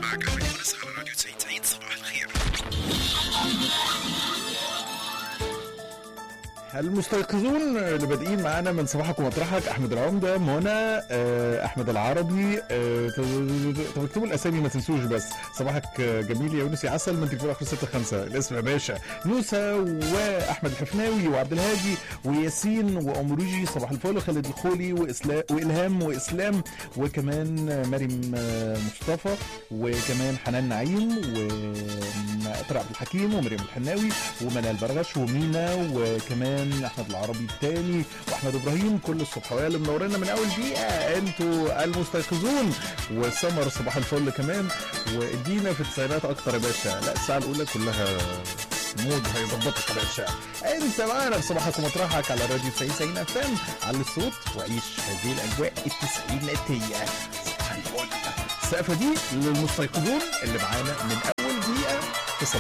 معك أحمد يونس على راديو 99 صباح الخير المستيقظون اللي بادئين معانا من صباحك ومطرحك احمد العمده منى آه، احمد العربي آه، طب اكتبوا الاسامي ما تنسوش بس صباحك آه، جميل يا يونس يا عسل من تليفون اخر 65 الاسم يا باشا نوسه واحمد الحفناوي وعبد الهادي وياسين وامروجي صباح الفل خالد الخولي وإسلا والهام واسلام وكمان آه، مريم آه، مصطفى وكمان حنان نعيم وطارق عبد الحكيم ومريم الحناوي ومنال برغش ومينا وكمان احمد العربي الثاني واحمد ابراهيم كل الصبحويه اللي منورينا من اول دقيقه انتوا المستيقظون وسمر صباح الفل كمان وادينا في التسعينات اكتر يا باشا لا الساعه الاولى كلها مود هيظبطك يا باشا انت معانا في صباحك ومطرحك على راديو 99 اف ام على الصوت وعيش هذه الاجواء التسعيناتيه صباح الفل السقفه دي للمستيقظون اللي معانا من